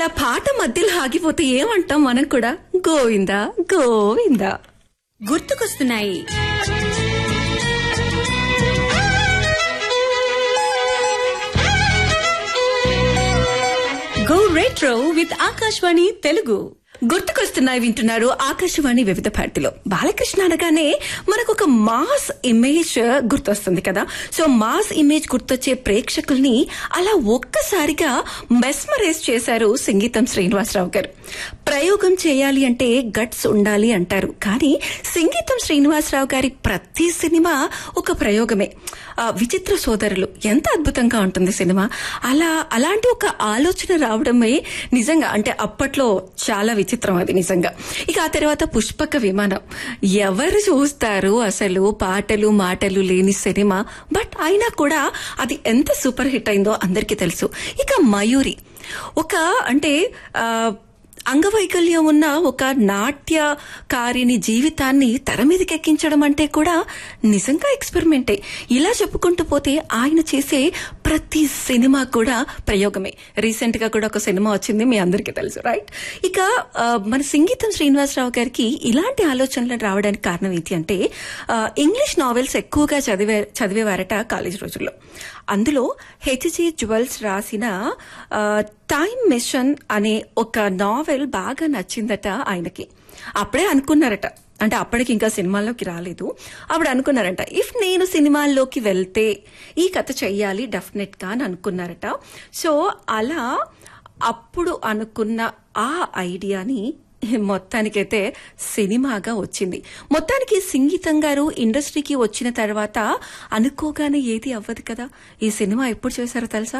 అలా పాట మధ్యలో ఆగిపోతే ఏమంటాం మనం కూడా గోవిందా గోవిందా గుర్తుకొస్తున్నాయి go retro with Akashvani Telugu గుర్తుకొస్తున్నాయి వింటున్నారు ఆకాశవాణి వివిధ భారతిలో బాలకృష్ణ అనగానే మనకు ఒక మాస్ ఇమేజ్ గుర్తొస్తుంది కదా సో మాస్ ఇమేజ్ గుర్తొచ్చే ప్రేక్షకుల్ని అలా ఒక్కసారిగా మెస్మరైజ్ చేశారు సంగీతం శ్రీనివాసరావు గారు ప్రయోగం చేయాలి అంటే గట్స్ ఉండాలి అంటారు కానీ సంగీతం శ్రీనివాసరావు గారి ప్రతి సినిమా ఒక ప్రయోగమే ఆ, విచిత్ర సోదరులు ఎంత అద్భుతంగా ఉంటుంది సినిమా అలా అలాంటి ఒక ఆలోచన రావడమే నిజంగా అంటే అప్పట్లో చాలా విచిత్రం అది నిజంగా ఇక ఆ తర్వాత పుష్పక విమానం ఎవరు చూస్తారు అసలు పాటలు మాటలు లేని సినిమా బట్ అయినా కూడా అది ఎంత సూపర్ హిట్ అయిందో అందరికీ తెలుసు ఇక మయూరి ఒక అంటే ఆ అంగవైకల్యం ఉన్న ఒక నాట్యకారిని జీవితాన్ని తెర మీదకి ఎక్కించడం అంటే కూడా నిజంగా ఎక్స్పెరిమెంటే ఇలా చెప్పుకుంటూ పోతే ఆయన చేసే ప్రతి సినిమా కూడా ప్రయోగమే రీసెంట్ గా కూడా ఒక సినిమా వచ్చింది మీ అందరికీ తెలుసు రైట్ ఇక ఆ, మన సంగీతం శ్రీనివాసరావు గారికి ఇలాంటి ఆలోచనలు రావడానికి కారణం ఏంటి అంటే ఆ, ఇంగ్లీష్ నావెల్స్ ఎక్కువగా చదివే చదివేవారట కాలేజ్ రోజుల్లో అందులో హెచ్జి జ్యువెల్స్ రాసిన ఆ, టైం మిషన్ అనే ఒక నావెల్ బాగా నచ్చిందట ఆయనకి అప్పుడే అనుకున్నారట అంటే అప్పటికి ఇంకా సినిమాల్లోకి రాలేదు అప్పుడు అనుకున్నారంట ఇఫ్ నేను సినిమాల్లోకి వెళ్తే ఈ కథ చెయ్యాలి డెఫినెట్ గా అని అనుకున్నారట సో అలా అప్పుడు అనుకున్న ఆ ఐడియాని మొత్తానికైతే సినిమాగా వచ్చింది మొత్తానికి సంగీతం గారు ఇండస్ట్రీకి వచ్చిన తర్వాత అనుకోగానే ఏది అవ్వదు కదా ఈ సినిమా ఎప్పుడు చేశారో తెలుసా